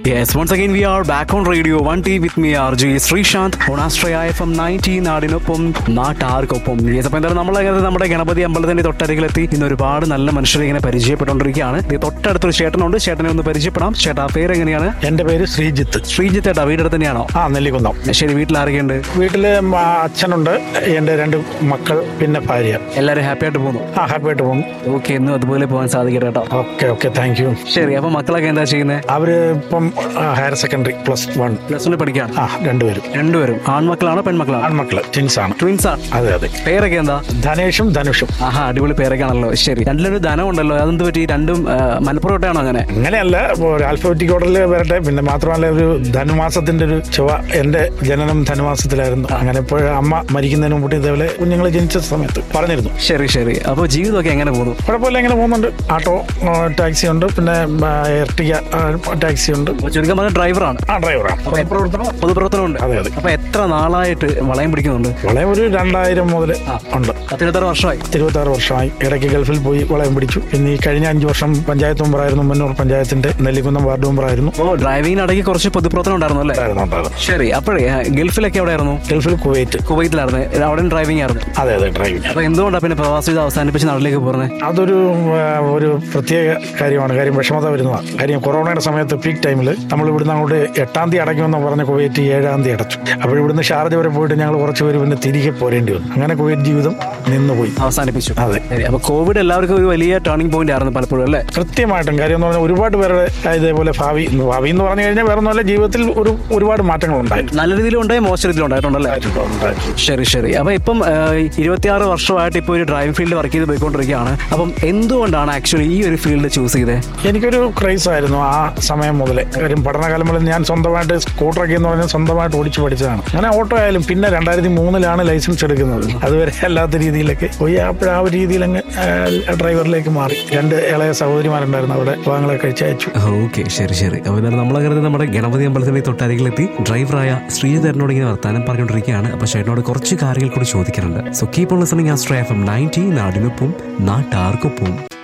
Yes, once again we are back on Radio 1T with me RJ Sreesanth on Astraya FM 90 നാടിനൊപ്പം നാട്ടാർക്കൊപ്പം yes അപ്പോൾ എന്തായാലും നമ്മളങ്ങനെ നമ്മുടെ ഗണപതി അമ്പലത്തിന്റെ തൊട്ടരികിലെത്തി ഇന്ന് ഒരുപാട് നല്ല മനുഷ്യരെ ഇങ്ങനെ പരിചയപ്പെട്ടുകൊണ്ടിരിക്കുകയാണ് ഇത് തൊട്ടടുത്തൊരു ചേട്ടനുണ്ട് ചേട്ടനെ ഒന്ന് പരിചയപ്പെടാം ചേട്ടാ പേര് എങ്ങനെയാണ് എന്റെ പേര് ശ്രീജിത്ത് ശ്രീജിത്ത് ചേട്ടാ വീടടുത്ത് തന്നെയാണോ ആ നെല്ലിക്കുന്നം ശരി വീട്ടിൽ ആരൊക്കെയുണ്ട് വീട്ടില് മ- അച്ഛനുണ്ട് എന്റെ രണ്ട് മക്കൾ പിന്നെ ഭാര്യ എല്ലാവരും ഹാപ്പി ആയിട്ട് പോകുന്നു ആ ഹാപ്പി ആയിട്ട് പോകും ഓക്കെ എന്നും അതുപോലെ പോകാൻ സാധിക്കട്ടെ കേട്ടോ ഓക്കെ ഓക്കെ താങ്ക് യു ശരി അപ്പൊ മക്കളൊക്കെ എന്താ ചെയ്യുന്നത് അവര് ഇപ്പം higher secondary plus one plus വണ്ണിൽ പഠിക്കുകയാണ് ആ രണ്ടുപേരും രണ്ടുപേരും ആൺമക്കളാണോ പെൺമക്കളാണോ ആൺമക്കള് ട്വിൻസ് ആണ് ട്വിൻസ് ആണ് അതെ അതെ പേരൊക്കെ എന്താ ധനേഷും ധനുഷും ആഹാ അടിപൊളി പേരൊക്കെ ആണല്ലോ ശരി രണ്ടിലൊരു ധനം ഉണ്ടല്ലോ അതെന്ത് പറ്റി രണ്ടും ആ, മലപ്പുറമായിട്ടാണോ അങ്ങനെ അങ്ങനെയല്ല ഒരു ആൽഫബറ്റിക് ഓർഡറിൽ വരട്ടെ പിന്നെ മാത്രമല്ല ഒരു ധനുമാസത്തിന്റെ ഒരു ചുവ എന്റെ ജനനം ധനുമാസത്തിലായിരുന്നു അങ്ങനെ ഇപ്പോൾ അമ്മ മരിക്കുന്നതിന് മുമ്പ് ഇതേപോലെ കുഞ്ഞുങ്ങൾ ജനിച്ച സമയത്ത് പറഞ്ഞിരുന്നു ശരി ശരി അപ്പൊ ജീവിതമൊക്കെ എങ്ങനെ പോകുന്നു കുഴപ്പമില്ല ഇങ്ങനെ പോകുന്നുണ്ട് ആട്ടോ ആ, ടാക്സി ഉണ്ട് പിന്നെ ആ, എർട്ടിക ആ, ടാക്സി ഉണ്ട് അപ്പൊ ചുരുക്കം പറഞ്ഞ ഡ്രൈവറാണ് ആ ഡ്രൈവറാണ് പ്രവർത്തനം പൊതുപ്രവർത്തനം ഉണ്ട് അതെ അതെ അപ്പൊ എത്ര നാളായിട്ട് വളയം പിടിക്കുന്നുണ്ട് വളരെ ഒരു രണ്ടായിരം മുതൽ ഉണ്ട് പത്തിരുപത്താറ് വർഷമായി ഇരുപത്താറ് വർഷമായി ഇടയ്ക്ക് ഗൾഫിൽ പോയി വളയം പിടിച്ചു പിന്നെ ഈ കഴിഞ്ഞ അഞ്ചു വർഷം പഞ്ചായത്ത് മെമ്പറായിരുന്നു മന്നൂർ പഞ്ചായത്തിന്റെ നെല്ലിക്കുന്നം വാർഡ് മെമ്പറായിരുന്നു ഓ ഡ്രൈവിംഗിനിടയ്ക്ക് കുറച്ച് പൊതുപ്രവർത്തനം ഉണ്ടായിരുന്നു അല്ലേ ഉണ്ടായിരുന്നു, ഉണ്ടായിരുന്നു. ശരി അപ്പോഴേ ആ, ഗൾഫിലൊക്കെ എവിടെയായിരുന്നു ഗൾഫിൽ കുവൈറ്റ് കുവൈത്തിലായിരുന്നു അവിടെ ഡ്രൈവിംഗ് ആയിരുന്നു അതെ അതെ ഡ്രൈവിംഗ് അപ്പൊ എന്തുകൊണ്ടാണ് പിന്നെ പ്രവാസി ഇത് അവസാനിപ്പിച്ച് നാട്ടിലേക്ക് പോകുന്നത് അതൊരു ആ, ഒരു പ്രത്യേക കാര്യമാണ് കാര്യം വിഷമത വരുന്നതാണ് കാര്യം കൊറോണയുടെ സമയത്ത് പീക്ക് ടൈമിൽ നമ്മൾ ഇവിടുന്ന് അങ്ങോട്ട് എട്ടാം തീയതി അടയ്ക്കുമെന്ന് പറഞ്ഞ കുവൈറ്റ് ഏഴാം തീയതി അടച്ചു അപ്പോൾ ഇവിടുന്ന് ഷാർജ വരെ പോയിട്ട് ഞങ്ങൾ കുറച്ച് പേര് പിന്നെ തിരികെ പോരേണ്ടി വന്നു അങ്ങനെ കുവൈറ്റ് ജീവിതം നിന്നുപോയി അവസാനിപ്പിച്ചു അതെ ശരി അപ്പൊ കോവിഡ് എല്ലാവർക്കും ഒരു വലിയ ടേണിംഗ് പോയിന്റ് ആയിരുന്നു പലപ്പോഴും അല്ലേ കൃത്യമായിട്ടും കാര്യം എന്ന് പറഞ്ഞാൽ ഒരുപാട് പേരുടെ ഇതേപോലെ ഭാവി ഭാവി എന്ന് പറഞ്ഞു കഴിഞ്ഞാൽ വേറെ ഒന്നുമല്ല ജീവിതത്തിൽ ഒരു ഒരുപാട് മാറ്റങ്ങൾ ഉണ്ടായിട്ടുണ്ട് നല്ല രീതിയിലും ഉണ്ടായി മോശം രീതിയിലും ഉണ്ടായിട്ടുണ്ടല്ലേ ശരി ശരി അപ്പൊ ഇപ്പം ഇരുപത്തിയാറ് വർഷമായിട്ട് ഇപ്പോൾ ഒരു ഡ്രൈവിംഗ് ഫീൽഡ് വർക്ക് ചെയ്ത് പോയിക്കൊണ്ടിരിക്കുകയാണ് അപ്പം എന്തുകൊണ്ടാണ് ആക്ച്വലി ഈ ഒരു ഫീൽഡ് ചൂസ് ചെയ്തത് എനിക്കൊരു ക്രൈസ് ആയിരുന്നു ആ സമയം മുതൽ കാര്യം പഠനകാലം മുതൽ ഞാൻ സ്വന്തമായിട്ട് സ്കൂട്ടറൊക്കെ എന്ന് പറഞ്ഞാൽ സ്വന്തമായിട്ട് ഓടിച്ച് പഠിച്ചതാണ് അങ്ങനെ ഓട്ടോ ആയാലും പിന്നെ രണ്ടായിരത്തി മൂന്നിലാണ് ലൈസൻസ് എടുക്കുന്നത് അതുവരെ അല്ലാത്ത രീതിയിലൊക്കെ പോയി അപ്പോൾ ആ ഒരു രീതിയിൽ അങ്ങ് ഡ്രൈവറിലേക്ക് മാറി രണ്ട് ഇളയ സഹോദരിമാരുണ്ടായിരുന്നു അവിടെ വിവാഹങ്ങളെ കഴിച്ച് അയച്ചു ഓക്കെ ശരി ശരി അപ്പോൾ എന്തായാലും നമ്മളങ്ങനെ നമ്മുടെ ഗണപതി അമ്പലത്തിന്റെ തൊട്ടരികിലെത്തി ഡ്രൈവറായ ശ്രീധരനോട് ഇങ്ങനെ വർത്താനം പറഞ്ഞുകൊണ്ടിരിക്കുകയാണ് അപ്പൊ ചേട്ടനോട് കുറച്ച് കാര്യങ്ങൾ കൂടി ചോദിക്കാറുണ്ട് so keep on listening Astro F M ninety നാടിനൊപ്പം നാട്ടാർക്കൊപ്പം